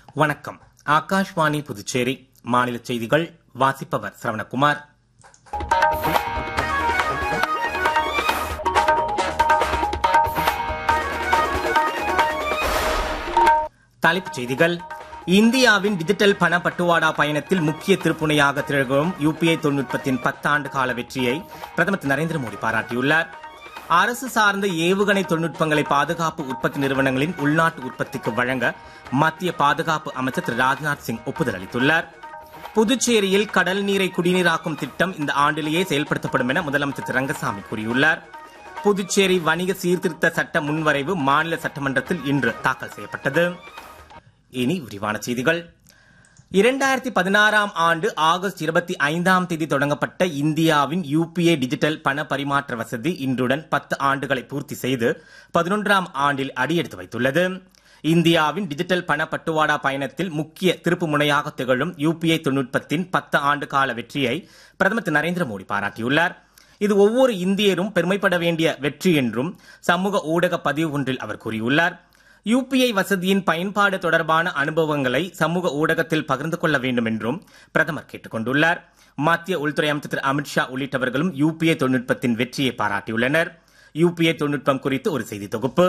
வணக்கம் ஆகாஷ்வாணி புதுச்சேரி மாநில செய்திகள் வாசிப்பவர் சரவணகுமார் தலைப்புச் செய்திகள் இந்தியாவின் டிஜிட்டல் பண பட்டுவாடா பயணத்தில் முக்கிய திருப்புனையாக திகழும் யுபிஐ தொழில்நுட்பத்தின் பத்தாண்டு கால வெற்றியை பிரதமர் திரு நரேந்திர மோடி பாராட்டியுள்ளார் அரசு சார்ந்த ஏவுகணை தொழில்நுட்பங்களை பாதுகாப்பு உற்பத்தி நிறுவனங்களின் உள்நாட்டு உற்பத்திக்கு வழங்க மத்திய பாதுகாப்பு அமைச்சர் திரு ராஜ்நாத் சிங் ஒப்புதல் அளித்துள்ளார் புதுச்சேரியில் கடல் நீரை குடிநீராக்கும் திட்டம் இந்த ஆண்டிலேயே செயல்படுத்தப்படும் என முதலமைச்சர் திரு ரங்கசாமி கூறியுள்ளார் புதுச்சேரி வணிக சீர்திருத்த சட்ட முன்வரைவு மாநில சட்டமன்றத்தில் இன்று தாக்கல் செய்யப்பட்டது இனி விரிவான செய்திகள் இரண்டாயிரத்தி பதினாறாம் ஆண்டு ஆகஸ்ட் இருபத்தி ஐந்தாம் தேதி தொடங்கப்பட்ட இந்தியாவின் யுபிஐ டிஜிட்டல் பண பரிமாற்ற வசதி இன்றுடன் பத்து ஆண்டுகளை பூர்த்தி செய்து பதினொன்றாம் ஆண்டில் அடியெடுத்து வைத்துள்ளது இந்தியாவின் டிஜிட்டல் பண பட்டுவாடா பயணத்தில் முக்கிய திருப்பு முனையாக திகழும் யுபிஐ தொழில்நுட்பத்தின் பத்து ஆண்டு கால வெற்றியை பிரதமர் திரு நரேந்திர மோடி பாராட்டியுள்ளார் இது ஒவ்வொரு இந்தியரும் பெருமைப்பட வேண்டிய வெற்றி என்றும் சமூக ஊடக பதிவு ஒன்றில் அவர் கூறியுள்ளார் யுபிஐ வசதியின் பயன்பாடு தொடர்பான அனுபவங்களை சமூக ஊடகத்தில் பகிர்ந்து கொள்ள வேண்டும் என்றும் பிரதமர் கேட்டுக் கொண்டுள்ளார் மத்திய உள்துறை அமைச்சர் திரு அமித்ஷா உள்ளிட்டவர்களும் யுபிஐ தொழில்நுட்பத்தின் வெற்றியை பாராட்டியுள்ளனர் யுபிஐ தொழில்நுட்பம் குறித்து ஒரு செய்தி தொகுப்பு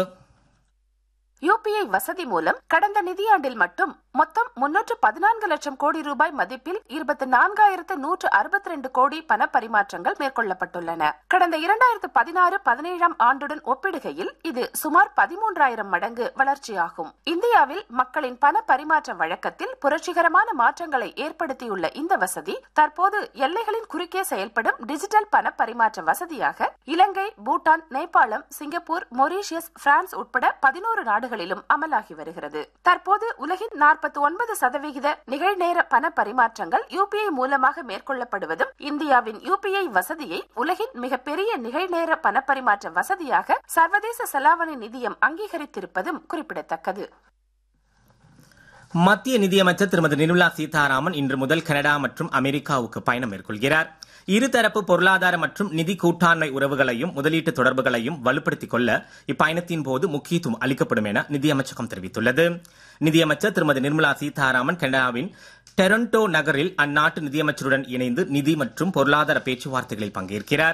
யுபிஐ வசதி மூலம் கடந்த நிதியாண்டில் மட்டும் மொத்தம் முன்னூற்று பதினான்கு லட்சம் கோடி ரூபாய் மதிப்பில் இருபத்தி நான்காயிரத்து நூற்று அறுபத்தி ரெண்டு கோடி பண பரிமாற்றங்கள் மேற்கொள்ளப்பட்டுள்ளன கடந்த இரண்டாயிரத்து பதினாறு பதினேழாம் ஆண்டுடன் ஒப்பிடுகையில் இது சுமார் பதிமூன்றாயிரம் மடங்கு வளர்ச்சியாகும் இந்தியாவில் மக்களின் பண பரிமாற்ற வழக்கத்தில் புரட்சிகரமான மாற்றங்களை ஏற்படுத்தியுள்ள இந்த வசதி தற்போது எல்லைகளின் குறுக்கே செயல்படும் டிஜிட்டல் பண பரிமாற்ற வசதியாக Ilangai Bhutan Nepal Singapore Mauritius France உட்பட பதினோரு நாடுகளிலும் அமலாகி வருகிறது தற்போது உலகின் நாற்பத்தி ஒன்பது சதவிகித நிகழ்நேர பண பரிமாற்றங்கள் யுபிஐ மூலமாக மேற்கொள்ளப்படுவதும் இந்தியாவின் யுபிஐ வசதியை உலகின் மிகப்பெரிய நிகழ்நேர பண பரிமாற்ற வசதியாக சர்வதேச செலாவணி நிதியம் அங்கீகரித்திருப்பதும் குறிப்பிடத்தக்கது மத்திய நிதியமைச்சர் திருமதி நிர்மலா சீதாராமன் இன்று முதல் கனடா மற்றும் அமெரிக்காவுக்கு பயணம் மேற்கொள்கிறார் இருதரப்பு பொருளாதார மற்றும் நிதி கூட்டாண்மை உறவுகளையும் முதலீட்டு தொடர்புகளையும் வலுப்படுத்திக் கொள்ள இப்பயணத்தின் போது முக்கியத்துவம் அளிக்கப்படும் என நிதியமைச்சகம் தெரிவித்துள்ளது நிதியமைச்சர் திருமதி நிர்மலா சீதாராமன் கனடாவின் டொரண்டோ நகரில் அந்நாட்டு நிதியமைச்சருடன் இணைந்து நிதி மற்றும் பொருளாதார பேச்சுவார்த்தைகளில் பங்கேற்கிறார்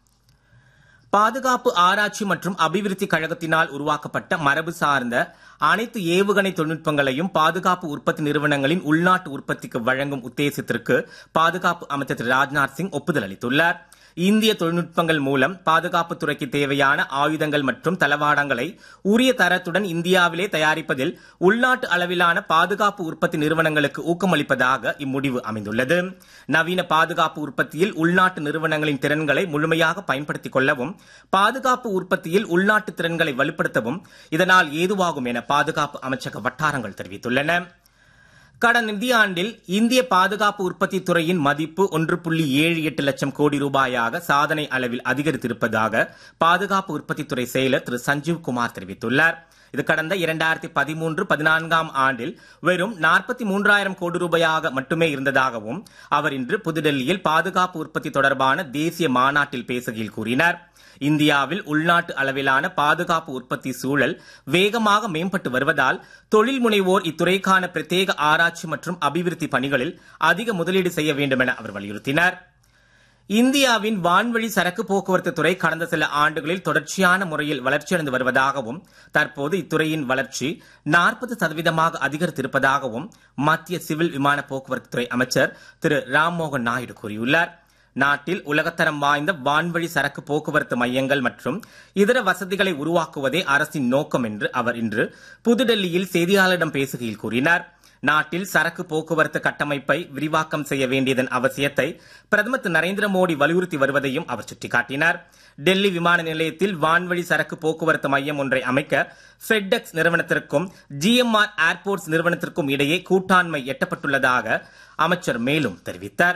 பாதுகாப்பு ஆராய்ச்சி மற்றும் அபிவிருத்தி கழகத்தினால் உருவாக்கப்பட்ட மரபு சார்ந்த அனைத்து ஏவுகணை தொழில்நுட்பங்களையும் பாதுகாப்பு உற்பத்தி நிறுவனங்களின் உள்நாட்டு உற்பத்திக்கு வழங்கும் உத்தேசத்திற்கு பாதுகாப்பு அமைச்சர் திரு ராஜ்நாத் சிங் ஒப்புதல் அளித்துள்ளார் இந்திய தொழில்நுட்பங்கள் மூலம் பாதுகாப்பு துறைக்கு தேவையான ஆயுதங்கள் மற்றும் தளவாடங்களை உரிய தரத்துடன் இந்தியாவிலே தயாரிப்பதில் உள்நாட்டு அளவிலான பாதுகாப்பு உற்பத்தி நிறுவனங்களுக்கு ஊக்கமளிப்பதாக இம்முடிவு அமைந்துள்ளது நவீன பாதுகாப்பு உற்பத்தியில் உள்நாட்டு நிறுவனங்களின் திறன்களை முழுமையாக பயன்படுத்திக் கொள்ளவும் பாதுகாப்பு உற்பத்தியில் உள்நாட்டு திறன்களை வலுப்படுத்தவும் இதனால் ஏதுவாகும் என பாதுகாப்பு அமைச்சக வட்டாரங்கள் தெரிவித்துள்ளன கடந்த நிதியாண்டில் இந்திய பாதுகாப்பு உற்பத்தி துறையின் மதிப்பு ஒன்று புள்ளி ஏழு எட்டு லட்சம் கோடி ரூபாயாக சாதனை அளவில் அதிகரித்திருப்பதாக பாதுகாப்பு உற்பத்தித்துறை செயலர் திரு சஞ்சீவ் குமார் தெரிவித்துள்ளார் இது கடந்த இரண்டாயிரத்தி பதிமூன்று பதினான்காம் ஆண்டில் வெறும் நாற்பத்தி மூன்றாயிரம் கோடி ரூபாயாக மட்டுமே இருந்ததாகவும் அவர் இன்று புதுடெல்லியில் பாதுகாப்பு உற்பத்தி தொடர்பான தேசிய மாநாட்டில் பேசுகையில் கூறினார் இந்தியாவில் உள்நாட்டு அளவிலான பாதுகாப்பு உற்பத்தி சூழல் வேகமாக மேம்பட்டு வருவதால் தொழில் முனைவோர் இத்துறைக்கான பிரத்யேக ஆராய்ச்சி மற்றும் அபிவிருத்தி பணிகளில் அதிக முதலீடு செய்ய வேண்டும் என அவர் வலியுறுத்தினார் இந்தியாவின் வான்வழி சரக்கு போக்குவரத்து துறை கடந்த சில ஆண்டுகளில் தொடர்ச்சியான முறையில் வளர்ச்சியடைந்து வருவதாகவும் தற்போது இத்துறையின் வளர்ச்சி நாற்பது சதவீதமாக அதிகரித்திருப்பதாகவும் மத்திய சிவில் விமான போக்குவரத்து துறை அமைச்சர் திரு ராம்மோகன் நாயுடு கூறியுள்ளார் நாட்டில் உலகத்தரம் வாய்ந்த வான்வழி சரக்கு போக்குவரத்து மையங்கள் மற்றும் இதர வசதிகளை உருவாக்குவதே அரசின் நோக்கம் என்று அவர் இன்று புதுடெல்லியில் செய்தியாளரிடம் பேசுகையில் கூறினார் நாட்டில் சரக்கு போக்குவரத்து கட்டமைப்பை விரிவாக்கம் செய்ய வேண்டியதன் அவசியத்தை பிரதமர் திரு நரேந்திர மோடி வலியுறுத்தி வருவதையும் அவர் சுட்டிக்காட்டினார் டெல்லி விமான நிலையத்தில் வான்வழி சரக்கு போக்குவரத்து மையம் ஒன்றை அமைக்க ஃபெட்டெக்ஸ் நிறுவனத்திற்கும் ஜிஎம்ஆர் ஏர்போர்ட்ஸ் நிறுவனத்திற்கும் இடையே கூட்டாண்மை எட்டப்பட்டுள்ளதாக அமைச்சர் மேலும் தெரிவித்தார்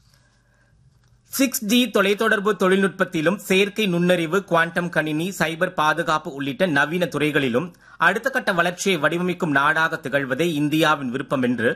சிக்ஸ் ஜி தொலைத்தொடர்பு தொழில்நுட்பத்திலும் செயற்கை நுண்ணறிவு குவாண்டம் கணினி சைபர் பாதுகாப்பு உள்ளிட்ட நவீன துறைகளிலும் அடுத்த கட்ட வளர்ச்சியை வடிவமைக்கும் நாடாக திகழ்வதே இந்தியாவின் விருப்பம் என்று